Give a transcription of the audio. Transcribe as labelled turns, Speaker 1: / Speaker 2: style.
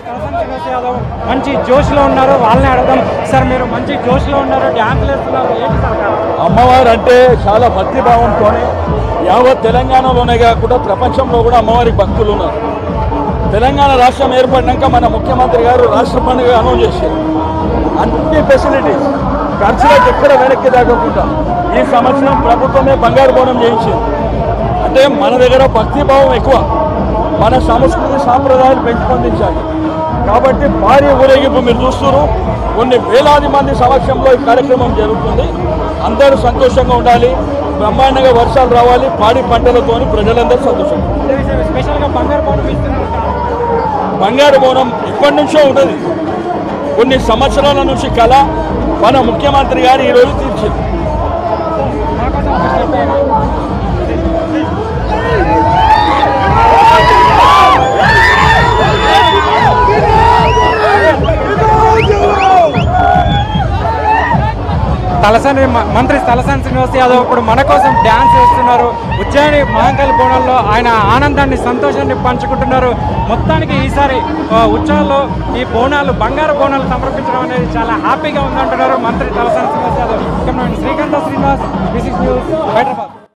Speaker 1: తలసాని శ్రీనివాస్ యాదవ్ మంచి జోష్లో ఉన్నారు వాళ్ళని అడగదాం సార్ మీరు మంచి జోష్లో ఉన్నారు డ్యాన్స్లు వేస్తున్నారు ఏంటి సార్ కారణం?
Speaker 2: అమ్మవారు అంటే చాలా భక్తి భావంతో యావత్ తెలంగాణలోనే కాకుండా ప్రపంచంలో కూడా అమ్మవారికి భక్తులు ఉన్నారు తెలంగాణ రాష్ట్రం ఏర్పడినాక మన ముఖ్యమంత్రి గారు రాష్ట్ర పండుగ అనౌన్స్ చేశారు అన్ని ఫెసిలిటీస్ ఖర్చులకు ఎక్కడ వెనక్కి తగ్గకుండా ఈ సంవత్సరం ప్రభుత్వమే బంగారు బోనం చేయించింది అంటే మన దగ్గర భక్తి భావం ఎక్కువ మన సంస్కృతి సాంప్రదాయాలు పెంపొందించాలి కాబట్టి భారీ ఊరేగింపు మీరు చూస్తున్నారు కొన్ని వేలాది మంది సమక్షంలో ఈ కార్యక్రమం జరుగుతుంది అందరూ సంతోషంగా ఉండాలి బ్రహ్మాండంగా వర్షాలు రావాలి పాడి పంటలతోని ప్రజలందరూ సంతోషంగా ఉండాలి.
Speaker 1: అంటే విషయం స్పెషల్గా బంగారు పౌడర్ ఇస్తున్నారు
Speaker 2: బంగారు బోనం ఎప్పటి నుంచో ఉన్నది కొన్ని సంవత్సరాల నుంచి కళ మన ముఖ్యమంత్రి గారు ఈరోజు తీర్చింది
Speaker 1: మాకోసం ఒక స్టెప్ వేయండి. తలసాని మ- మంత్రి తలసాని శ్రీనివాస్ యాదవ్ ఇప్పుడు మన కోసం డ్యాన్స్ వేస్తున్నారు ఉజ్జయిని మహంకాళి బోనాల్లో ఆయన ఆనందాన్ని సంతోషాన్ని పంచుకుంటున్నారు మొత్తానికి ఈసారి ఆ, ఉత్సవాల్లో ఈ బోనాలు బంగారు బోనాలు సమర్పించడం అనేది చాలా హ్యాపీగా ఉందంటున్నారు మంత్రి తలసాని శ్రీనివాస్ యాదవ్ ఇక్కడ శ్రీకాంత శ్రీనివాస్ న్యూస్ హైదరాబాద్